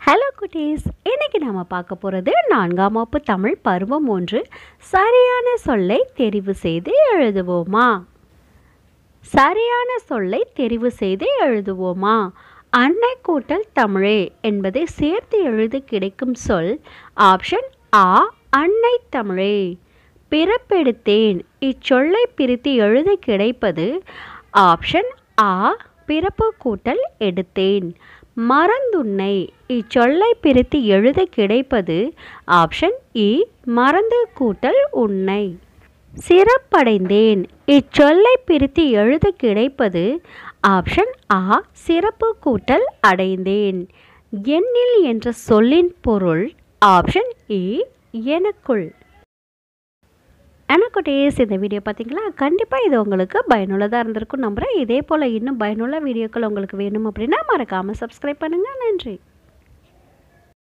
hello குட்டீஸ் இன்னைக்கு நாம பார்க்க போகிறது நான்காம் வகுப்பு தமிழ் பருவம் ஒன்று சரியான சொல்லை தெரிவு செய்து எழுதுவோமா சரியான சொல்லை தெரிவு செய்து எழுதுவோமா அன்னை கூட்டல் தமிழே என்பதை சேர்த்து எழுத கிடைக்கும் சொல் ஆப்ஷன் ஆ அன்னை தமிழே பிறப்பெடுத்தேன் இச்சொல்லை பிரித்து எழுத கிடைப்பது ஆப்ஷன் ஆ பிறப்பு கூட்டல் எடுத்தேன் மறந்துன்னை இச்சொல்லை பிரித்து எழுத கிடைப்பது ஆப்ஷன் இ மறந்து கூட்டல் உன்னை சிறப்படைந்தேன் இச்சொல்லை பிரித்து எழுத கிடைப்பது ஆப்ஷன் ஆ சிறப்பு கூட்டல் அடைந்தேன் எண்ணில் என்ற சொல்லின் பொருள் ஆப்ஷன் இ எனக்குள் எனக்குட்டேஸ் இந்த வீடியோ பார்த்தீங்களா கண்டிப்பாக இது உங்களுக்கு பயனுள்ளதாக இருந்திருக்கும் நம்புகிறேன் இதே போல் இன்னும் பயனுள்ள வீடியோக்கள் உங்களுக்கு வேணும் அப்படின்னா மறக்காமல் சப்ஸ்கிரைப் பண்ணுங்கள் நன்றி